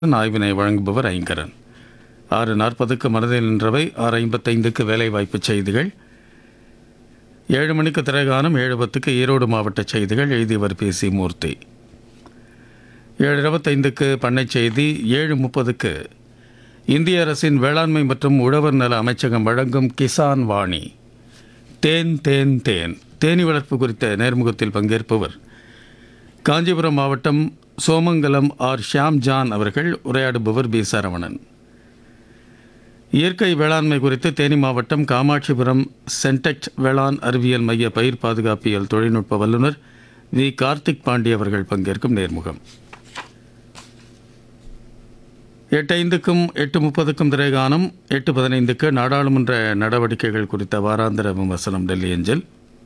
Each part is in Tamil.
ஆய்வினை வழங்குபவர் ஐங்கரன் ஆறு நாற்பதுக்கு மனதில் நின்றவை ஆறு ஐம்பத்தைந்துக்கு வேலைவாய்ப்பு செய்திகள் ஏழு மணிக்கு திரைகானம் ஏழு பத்துக்கு ஈரோடு மாவட்ட செய்திகள் எழுதியவர் பி சி மூர்த்தி ஏழு இருபத்தைந்துக்கு பண்ணை செய்தி ஏழு முப்பதுக்கு இந்திய அரசின் வேளாண்மை மற்றும் உழவர் நல அமைச்சகம் வழங்கும் கிசான் வாணி தேன் தேன் தேன் தேனி வளர்ப்பு குறித்த நேர்முகத்தில் பங்கேற்பவர் காஞ்சிபுரம் மாவட்டம் சோமங்கலம் ஆர் ஷியாம் ஜான் அவர்கள் உரையாடுபவர் பி சரவணன் இயற்கை வேளாண்மை குறித்து தேனி மாவட்டம் காமாட்சிபுரம் சென்டெக்ட் வேளாண் அறிவியல் மைய பயிர் பாதுகாப்பியல் தொழில்நுட்ப வல்லுநர் வி கார்த்திக் பாண்டி அவர்கள் பங்கேற்கும் நேர்முகம் எட்டு ஐந்துக்கும் எட்டு முப்பதுக்கும் திரைகானம் எட்டு பதினைந்துக்கு நாடாளுமன்ற நடவடிக்கைகள் குறித்த வாராந்திர விமர்சனம் டெல்லி அஞ்சல்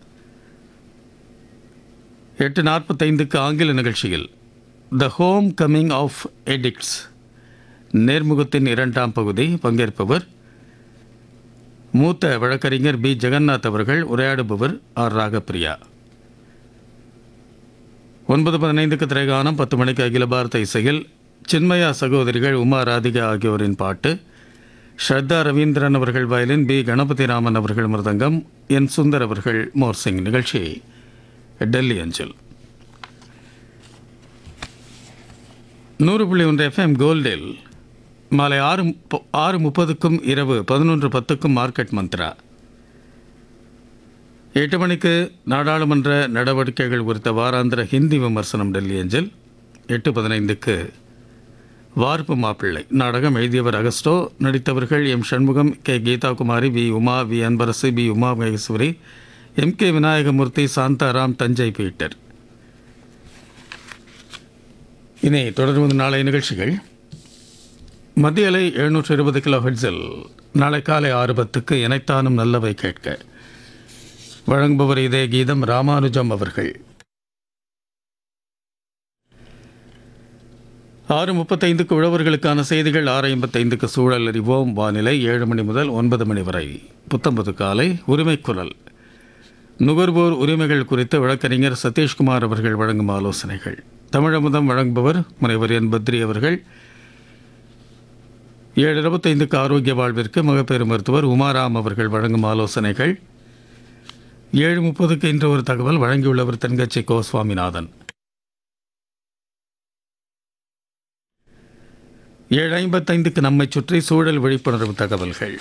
எட்டு நாற்பத்தைந்துக்கு ஆங்கில நிகழ்ச்சியில் the homecoming of addicts நேர்முகத்தின் இரண்டாம் பகுதி பங்கேற்பவர் மூத்த வழக்கறிஞர் பி ஜெகநாத் அவர்கள் உரையாடுபவர் ஆர் ராகப்பிரியா ஒன்பது பதினைந்துக்கு திரைகானம் பத்து மணிக்கு அகில பாரத இசையில் சின்மயா சகோதரிகள் உமா ராதிகா ஆகியோரின் பாட்டு ஸ்ரத்தா ரவீந்திரன் அவர்கள் வயலின் பி கணபதி ராமன் அவர்கள் மிருதங்கம் என் சுந்தர் அவர்கள் மோர்சிங் நிகழ்ச்சி டெல்லி அஞ்சல் நூறு புள்ளி ஒன்று எஃப்எம் கோல்டில் மாலை ஆறு முப்ப- ஆறு முப்பதுக்கும் இரவு பதினொன்று பத்துக்கும் மார்க்கெட் மந்த்ரா எட்டு மணிக்கு நாடாளுமன்ற நடவடிக்கைகள் குறித்த வாராந்திர ஹிந்தி விமர்சனம் டெல்லி அஞ்சல் எட்டு பதினைந்துக்கு வார்ப்பு மாப்பிள்ளை நாடகம் எழுதியவர் அகஸ்டோ நடித்தவர்கள் M Shanmugam K Geethakumari V Uma V Anbarasu P Uma Maheswari M K Vinayagamoorthy Shantaram Thanjai Peter இனி தொடர்ந்து நாளை நிகழ்ச்சிகள் மத்திய அலை எழுநூற்று இருபது கிலோ ஹெட்ஸில் நாளை காலை ஆறு பத்துக்கு இணைத்தானும் நல்லவை கேட்க வழங்குபவர் இதே கீதம் ராமானுஜம் அவர்கள் ஆறு முப்பத்தைந்துக்கு உழவர்களுக்கான செய்திகள் ஆறு ஐம்பத்தைந்துக்கு சூழல் அறிவோம் வானிலை ஏழு மணி முதல் ஒன்பது மணி வரை புத்தம்பது காலை உரிமை குரல் நுகர்வோர் உரிமைகள் குறித்து வழக்கறிஞர் சதீஷ்குமார் அவர்கள் வழங்கும் ஆலோசனைகள் தமிழமுதம் வழங்குபவர் முனைவர் என் பத்ரி அவர்கள் ஏழு இருபத்தைந்துக்கு ஆரோக்கிய வாழ்விற்கு மகப்பேறு மருத்துவர் உமாராம் அவர்கள் வழங்கும் ஆலோசனைகள் ஏழு முப்பதுக்கு இன்று ஒரு தகவல் வழங்கியுள்ளவர் தென்கட்சி கோ சுவாமிநாதன் ஏழு ஐம்பத்தைந்துக்கு நம்மை சுற்றி சூழல் விழிப்புணர்வு தகவல்கள்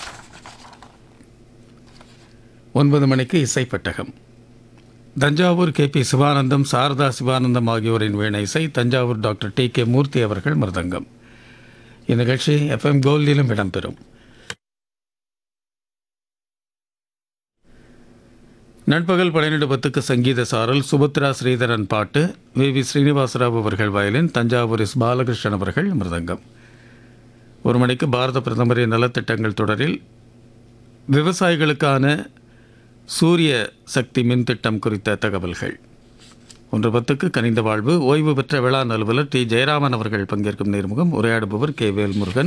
ஒன்பது மணிக்கு இசைப்பட்டகம் தஞ்சாவூர் கே பி சிவானந்தம் சாரதா சிவானந்தம் ஆகியோரின் வீணை இசை Thanjavur doctor T K Murthy அவர்கள் மிருதங்கம் இந்நிகழ்ச்சி எஃப்எம் கோல்டிலும் இடம்பெறும் நண்பகல் பன்னிரண்டு பத்துக்கு சங்கீத சாரல் சுபத்ரா ஸ்ரீதரன் பாட்டு வி வி ஸ்ரீனிவாசராவ் அவர்கள் வயலின் தஞ்சாவூர் எஸ் பாலகிருஷ்ணன் அவர்கள் மிருதங்கம் ஒரு மணிக்கு பாரத பிரதமரின் நலத்திட்டங்கள் தொடரில் விவசாயிகளுக்கான சூரிய சக்தி மின் திட்டம் குறித்த தகவல்கள் ஒன்று பத்துக்கு கனிந்த வாழ்வு ஓய்வு பெற்ற வேளாண் அலுவலர் டி ஜெயராமன் அவர்கள் பங்கேற்கும் நேர்முகம் உரையாடுபவர் கே வேல்முருகன்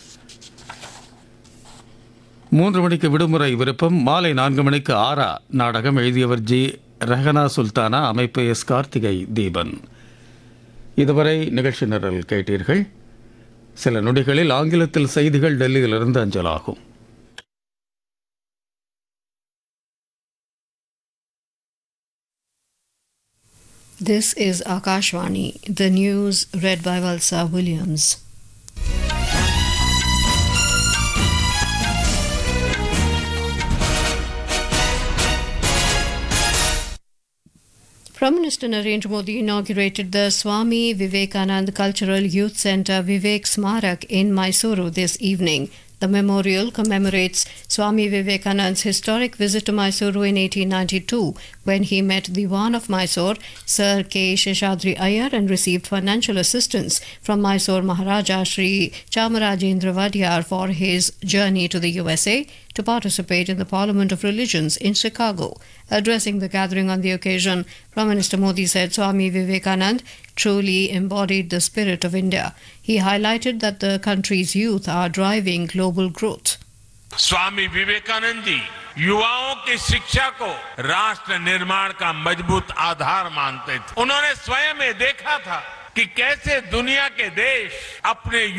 மூன்று மணிக்கு விடுமுறை விருப்பம் மாலை நான்கு மணிக்கு ஆரா நாடகம் எழுதியவர் ஜி ரஹனா சுல்தானா அமைப்பு எஸ் கார்த்திகை தீபன் இதுவரை நிகழ்ச்சி நிரல் கேட்டீர்கள் சில நொடிகளில் ஆங்கிலத்தில் செய்திகள் டெல்லியிலிருந்து அஞ்சலாகும் This is Akashvani, the news read by Valsa Williams. Prime Minister Narendra Modi inaugurated the Swami Vivekanand Cultural Youth Centre Vivek Smarak in Mysuru this evening. The memorial commemorates Swami Vivekanand's historic visit to Mysuru in 1892 when he met the Diwan of Mysore, Sir K. Sheshadri Iyer, and received financial assistance from Mysore Maharaja Sri Chamarajendra Vadiyar for his journey to the USA to participate in the Parliament of Religions in Chicago. Addressing the gathering on the occasion, Prime Minister Modi said Swami Vivekanand truly embodied the spirit of India. He highlighted that the country's youth are driving global growth. स्वामी विवेकानंद जी युवाओं की शिक्षा को राष्ट्र निर्माण का मजबूत आधार मानते थे उन्होंने स्वयं ये देखा था कि कैसे दुनिया के देश अपने